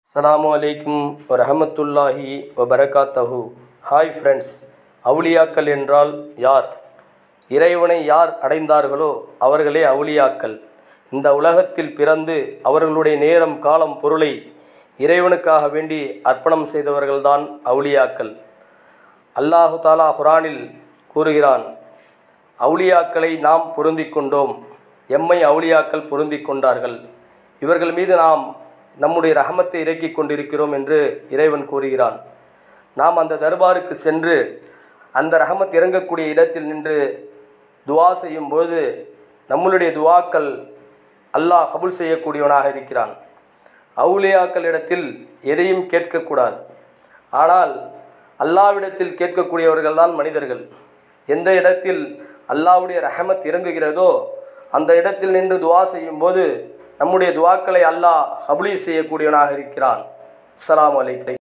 அஸ்ஸலாமு அலைக்கும் வரஹமத்துல்லாஹி வபரகாத்தஹு ஹாய் ஃப்ரெண்ட்ஸ் அவுலியாக்கள் என்றால் யார் இறைவனை யார் அடைந்தார்களோ அவர்களே அவுலியாக்கள் இந்த உலகத்தில் பிறந்து அவர்களுடைய நேரம் காலம் பொருளை இறைவனுக்காக வேண்டி அர்ப்பணம் செய்தவர்கள்தான் அவுலியாக்கள் அல்லாஹு தாலா குரானில் கூறுகிறான் அவுலியாக்களை நாம் பொருந்திக் கொண்டோம் எம்மை அவுலியாக்கள் பொருந்திக் கொண்டார்கள் இவர்கள் மீது நாம் நம்முடைய ரஹமத்தை இறக்கிக் கொண்டிருக்கிறோம் என்று இறைவன் கூறுகிறான் நாம் அந்த தர்பாருக்கு சென்று அந்த ரஹமத் இறங்கக்கூடிய இடத்தில் நின்று துவா செய்யும் போது நம்மளுடைய துவாக்கள் அல்லாஹ் கபுல் செய்யக்கூடியவனாக இருக்கிறான் அவுலியாக்களிடத்தில் எதையும் கேட்கக்கூடாது ஆனால் அல்லாவிடத்தில் கேட்கக்கூடியவர்கள் தான் மனிதர்கள் எந்த இடத்தில் அல்லாவுடைய ரஹமத் இறங்குகிறதோ அந்த இடத்தில் நின்று துவா செய்யும் போது நம்முடைய துவாக்களை அல்லாஹ் கபுலி செய்யக்கூடியவனாக இருக்கிறான் அஸ்ஸலாமு அலைக்கும்